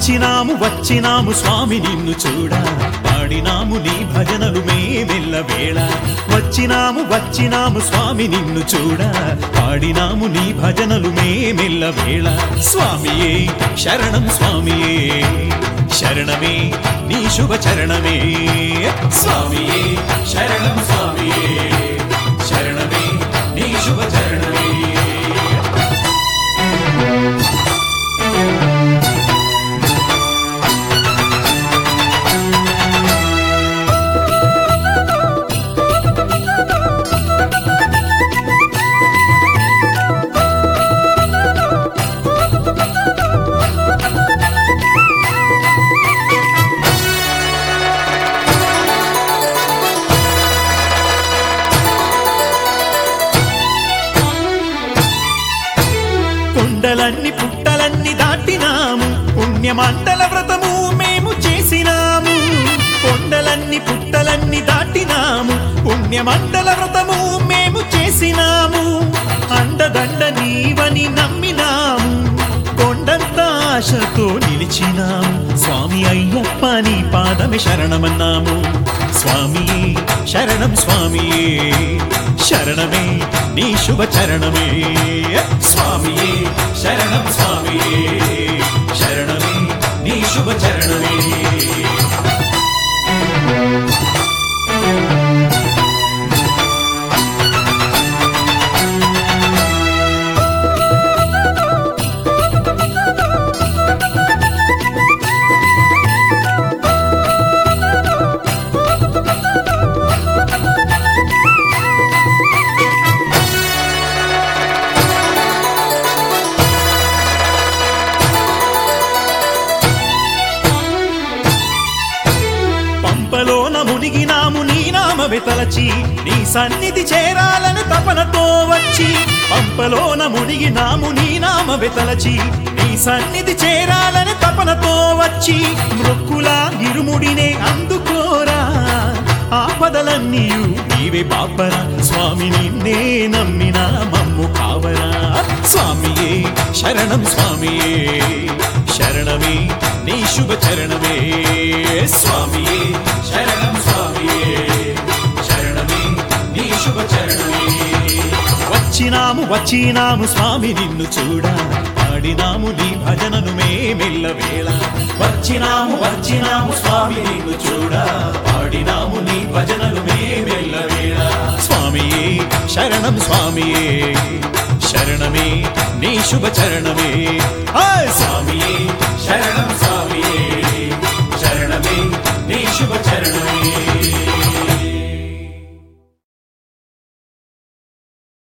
వచ్చినాము వచ్చినాము స్వామి నిన్ను చూడ పాడినాము నీ భజనలు మేమెల్ల వేళ వచ్చినాము వచ్చినాము స్వామి నిన్ను చూడ పాడినాము నీ భజనలు మేమెల్ల వేళ స్వామియే శరణం స్వామియే శరణమే నీ శుభ చరణమే స్వామియే శరణం స్వామియే శరణమే నీ శుభ చరణమే కొండలన్ని పుట్టలన్ని దాటినాము పుణ్యమండల వ్రతము మేము చేసినాము కొండలన్ని పుట్టలన్ని దాటినాము పుణ్యమండల వ్రతము మేము చేసినాము అండదండ నీవని నమ్మినాము కొండంత ఆశతో నిలిచినాము స్వామి అయ్యప్ప నీ పాదమే శరణమన్నాము స్వామియే శరణం స్వామియే శరణమే నీ శుభ చరణమే స్వామియే శరణం స్వామియే శరణమే నీ శుభ చరణమే పంపలోన మునిగినాము నీ నామమే తలచి నీ సన్నిధి చేరాలని తపనతో వచ్చి పంపలోన మునిగినాము నీ నామమే తలచి నీ సన్నిధి చేరాలని తపనతో వచ్చి మృక్కులా ఇరుముడినే అందుకోరా ఆపదలన్నీ నీవే బాపరా స్వామి నిన్నే నమ్మిన మమ్ము కావరా స్వామియే శరణం స్వామియే శరణమే నీ శుభ చరణమే స్వామియే శరణం స్వామియే శరణమే నీ శుభ చరణమే వచ్చినాము వచ్చినాము స్వామి నిన్ను చూడ పాడినాము నీ భజనను మేమెల్ల వేళ వచ్చినాము వచ్చినాము స్వామి నిన్ను చూడ పాడినాము నీ భజనలు మేమెల్ల వేళ స్వామియే శరణం స్వామియే శరణమే నీ శుభ చరణమే ఆ స్వామియే శరణం స్వామియే శరణమే నీ శుభ చరణమే